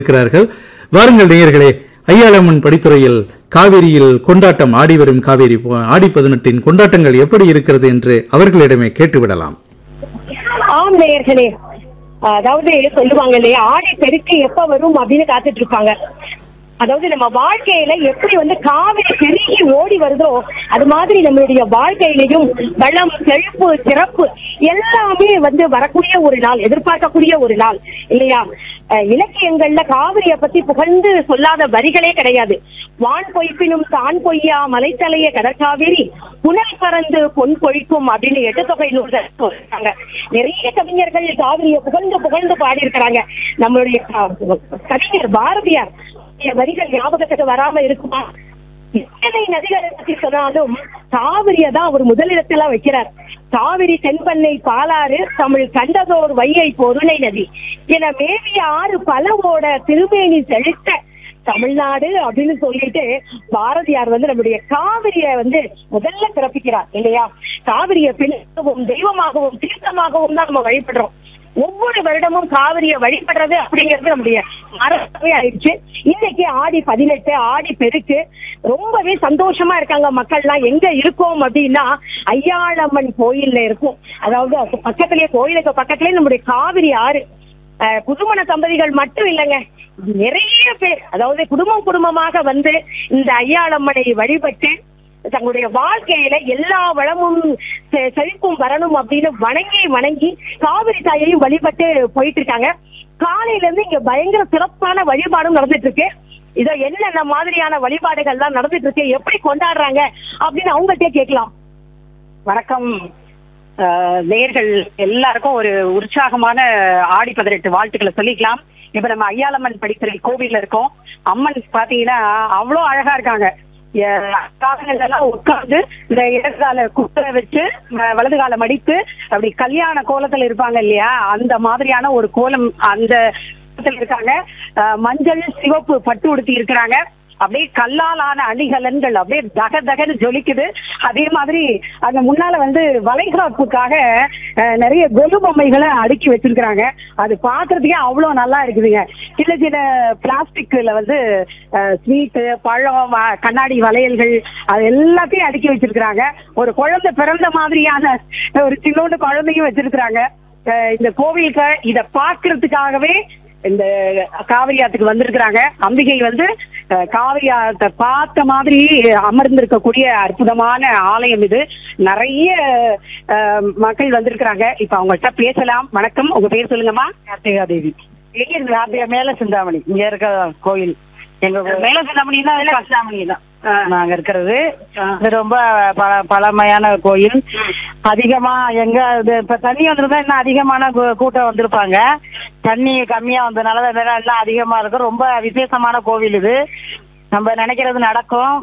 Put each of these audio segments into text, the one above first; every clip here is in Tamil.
இருக்கிறார்கள் வாருங்கள் நேயர்களே ஐயாளம்மன் படித்துறையில் காவிரியில் கொண்டாட்டம் ஆடி வரும் காவேரி போ- ஆடி பதினெட்டின் கொண்டாட்டங்கள் எப்படி இருக்கிறது என்று அவர்களிடமே கேட்டுவிடலாம் ஆம் நேயர்களே அதாவது சொல்லுவாங்க இல்லையா ஆடி பெருக்கு எப்ப வரும் அப்படின்னு காத்துட்டு இருப்பாங்க அதாவது நம்ம வாழ்க்கையில எப்படி வந்து காவிரி பெருகி ஓடி வருதோ அது மாதிரி நம்மளுடைய வாழ்க்கையிலையும் வளம் செழிப்பு சிறப்பு எல்லாமே வந்து வரக்கூடிய ஒரு நாள் எதிர்பார்க்கக்கூடிய ஒரு நாள் இல்லையா அஹ் இலக்கியங்கள்ல காவிரியை பத்தி புகழ்ந்து சொல்லாத வரிகளே கிடையாது வான் பொய்ப்பினும் தான் பொய்யா மலைத்தலைய கடற்காவேரி புனல் பறந்து பொன் பொழிக்கும் அப்படின்னு எட்டு தொகை நூல்கள் சொல்றாங்க நிறைய கவிஞர்கள் காவிரியை புகழ்ந்து புகழ்ந்து பாடியிருக்கிறாங்க நம்மளுடைய க- கவிஞர் பாரதியார் இந்த வரிகள் ஞாபகத்துக்கு வராம இருக்குமா எத்தனை நதிகளை பத்தி சொன்னாலும் காவிரிய தான் அவர் முதலிடத்துல வைக்கிறார் காவிரி தென்பண்ணை பாலாறு தமிழ் கண்டதோர் வையை பொருணை நதி என மேவிய ஆறு பலவோட திருமேனி செழித்த தமிழ்நாடு அப்படின்னு சொல்லிட்டு பாரதியார் வந்து நம்முடைய காவிரிய வந்து முதல்ல பிறப்பிக்கிறார் இல்லையா காவிரிய பெண்ணாகவும் தெய்வமாகவும் தீர்த்தமாகவும் தான் நம்ம வழிபடுறோம் ஒவ்வொரு வருடமும் காவிரிய வழிபடுறது அப்படிங்கிறது நம்முடைய மரபாவே ஆயிடுச்சு இன்னைக்கு ஆடி பதினெட்டு ஆடி பெருக்கு ரொம்பவே சந்தோஷமா இருக்காங்க மக்கள்லாம் எங்க இருக்கோம் அப்படின்னா ஐயாளம்மன் கோயில்ல இருக்கும் அதாவது அது பக்கத்திலேயே கோயிலுக்கு பக்கத்திலேயே நம்முடைய காவிரி ஆறு அஹ், புதுமண தம்பதிகள் மட்டும் இல்லைங்க நிறைய பேர் அதாவது குடும்பம் குடும்பமாக வந்து இந்த ஐயாளம்மனை வழிபட்டு தங்களுடைய வாழ்க்கையில எல்லா வளமும் செ- செழிப்பும் வரணும் அப்படின்னு வணங்கி வணங்கி காவிரி தாயையும் வழிபட்டு போயிட்டு இருக்காங்க காலையில இருந்து இங்க பயங்கர சிறப்பான வழிபாடும் நடந்துட்டு இருக்கு இதோ என்னென்ன மாதிரியான வழிபாடுகள் எல்லாம் நடந்துட்டு இருக்கு எப்படி கொண்டாடுறாங்க அப்படின்னு அவங்கள்ட்டே கேட்கலாம் வணக்கம் அஹ், நேயர்கள் எல்லாருக்கும் ஒரு உற்சாகமான ஆடி பதினெட்டு வாழ்த்துக்களை சொல்லிக்கலாம் இப்ப நம்ம ஐயாளம்மன் படித்துறை கோவில்ல இருக்கோம் அம்மன் பாத்தீங்கன்னா அவ்வளோ அழகா இருக்காங்க காலங்கள் எல்லாம் உட்கார்ந்து இந்த இடது கால குத்த வச்சு வ- வலது கால மடித்து அப்படி கல்யாண கோலத்துல இருப்பாங்க இல்லையா அந்த மாதிரியான ஒரு கோலம் அந்த கோலத்துல இருக்காங்க அஹ், மஞ்சள் சிவப்பு பட்டு உடுத்தி இருக்கிறாங்க அப்படியே கல்லாலான அணிகலன்கள் அப்படியே தக தகன்னு ஜொலிக்குது அதே மாதிரி அங்க முன்னால வந்து வளைகாப்புக்காக அஹ், நிறைய கொலு பொம்மைகளை அடுக்கி வச்சிருக்கிறாங்க அது பாக்குறதுக்கே அவ்வளவு நல்லா இருக்குதுங்க சின்ன சின்ன பிளாஸ்டிக்ல வந்து ஸ்வீட்டு பழம் வ- கண்ணாடி வளையல்கள் அது எல்லாத்தையும் அடுக்கி வச்சிருக்கிறாங்க ஒரு குழந்தை பிறந்த மாதிரியான ஒரு சின்னோண்டு குழந்தையும் வச்சிருக்கிறாங்க அஹ், இந்த கோவிலுக்கு இத பாக்குறதுக்காகவே இந்த காவிரி ஆத்துக்கு வந்திருக்கிறாங்க அம்பிகை வந்து அஹ், காவிரி ஆத்தை பார்த்த மாதிரி அமர்ந்திருக்கக்கூடிய அற்புதமான ஆலயம் இது நிறைய அஹ், மக்கள் வந்திருக்கிறாங்க இப்ப அவங்கள்ட்ட பேசலாம் வணக்கம் உங்க பேர் சொல்லுங்கம்மா கார்த்திகா தேவி எங்க இருக்கு மேல சிந்தாமணி இங்க இருக்க கோயில் எங்க மேல சிந்தாமணி தான் சிந்தாமணி தான் நாங்க இருக்கிறது இது ரொம்ப பழ- பழமையான கோயில் அதிகமா எங்க இது இப்ப தண்ணி வந்திருந்தா இன்னும் அதிகமான கூ- கூட்டம் வந்திருப்பாங்க தண்ணி கம்மியா வந்ததுனால இதெல்லாம் எல்லாம் அதிகமா இருக்கும் ரொம்ப விசேஷமான கோவில் இது நம்ம நினைக்கிறது நடக்கும்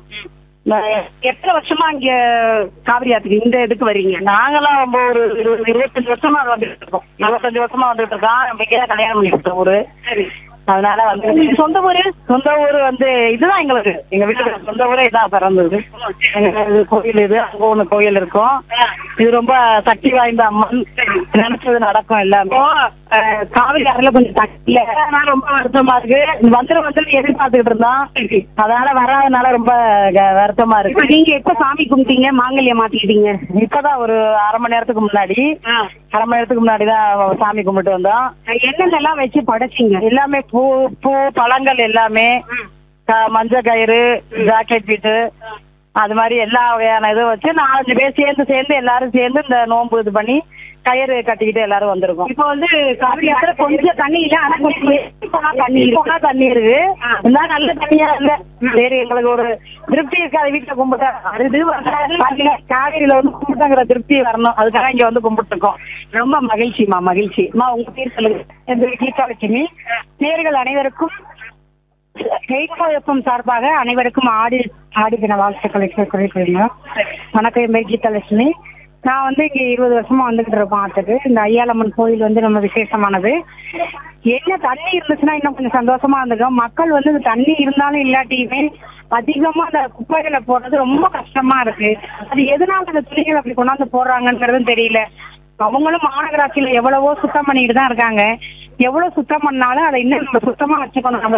அஹ் எத்தனை வருஷமா இங்க காவிரி ஆத்துக்கு இந்த இதுக்கு வர்றீங்க நாங்களாம் ரொம்ப ஒரு இருபது இருபத்தஞ்சு வருஷமா வந்துட்டு இருக்கோம் இருபத்தஞ்சு வருஷமா வந்துட்டு இருக்கோம் நம்ம இங்கே தான் கல்யாணம் பண்ணிக்கிட்டோம் ஊரு அதனால வந்து சொந்த ஊரு சொந்த ஊரு வந்து இதுதான் எங்களுக்கு எங்க வீட்டுல சொந்த ஊரே இதான் பிறந்தது எங்க இது கோயில் இது அங்க ஒண்ணு கோயில் இருக்கும் இது ரொம்ப சக்தி வாய்ந்த அம்மன் நினைச்சது நடக்கும் எல்லாமே அஹ், காவிரி ஆறுல கொஞ்சம் தண்ணி இல்ல அதனால ரொம்ப வருத்தமா இருக்கு வந்துடும் வந்துடும் எதிர்பார்த்துக்கிட்டு இருந்தோம் அதனால வராதனால ரொம்ப க- வருத்தமா இருக்கு நீங்க எப்ப சாமி கும்பிட்டீங்க மாங்கல்யம் மாத்திக்கிட்டீங்க இப்பதான் ஒரு அரை மணி நேரத்துக்கு முன்னாடி அரை மணி நேரத்துக்கு முன்னாடி தான் சாமி கும்பிட்டு வந்தோம் என்னென்னலாம் வச்சு படைச்சீங்க எல்லாமே பூ பூ பழங்கள் எல்லாமே க- மஞ்சள் கயிறு ஜாக்கெட் பீட்டு அது மாதிரி எல்லா வகையான இதுவும் வச்சு நாலஞ்சு பேர் சேர்ந்து சேர்ந்து எல்லாரும் சேர்ந்து இந்த நோன்பு இது பண்ணி கயிறு கட்டிக்கிட்டு எல்லாரும் வந்திருக்கோம் இப்போ வந்து காவிரி ஆத்துல கொஞ்சம் தண்ணி இல்ல ஆனா கொஞ்சம் இப்போனா தண்ணி இப்போனா தண்ணி இருக்கு இருந்தா நல்ல தண்ணியா இல்ல சரி எங்களுக்கு ஒரு திருப்தி இருக்காது வீட்டுல கும்பிட்டா அது இது வரல. காவிரியில வந்து கும்பிட்டாங்கிற திருப்தி வரணும் அதுக்காக இங்க வந்து கும்பிட்டுருக்கோம் ரொம்ப மகிழ்ச்சிமா மகிழ்ச்சி அம்மா உங்க பேர் சொல்லுங்க என் பேர் கீதாலட்சுமி நேர்கள் அனைவருக்கும் கைகோயப்பம் சார்பாக அனைவருக்கும் ஆடி ஆடி தின வாழ்த்துக்களை குறிப்பிடுங்க வணக்கம் என் பேர் கீதாலட்சுமி நான் வந்து இங்க இருபது வருஷமா வந்துகிட்டு இருக்கோம் ஆத்துக்கு இந்த ஐயாளம்மன் கோயில் வந்து ரொம்ப விசேஷமானது என்ன தண்ணி இருந்துச்சுன்னா இன்னும் கொஞ்சம் சந்தோஷமா இருந்திருக்கும் மக்கள் வந்து இந்த தண்ணி இருந்தாலும் இல்லாட்டியுமே அதிகமா அந்த குப்பைகளை போடுறது ரொம்ப கஷ்டமா இருக்கு அது எதனால அந்த துணிகள் அப்படி கொண்டாந்து போடுறாங்கன்றதும் தெரியல அவங்களும் மாநகராட்சியில எவ்வளவோ சுத்தம் பண்ணிட்டு தான் இருக்காங்க எவ்வளவு சுத்தம் பண்ணாலும் அதை இன்னும் நம்ம சுத்தமா வச்சுக்கணும் நம்ம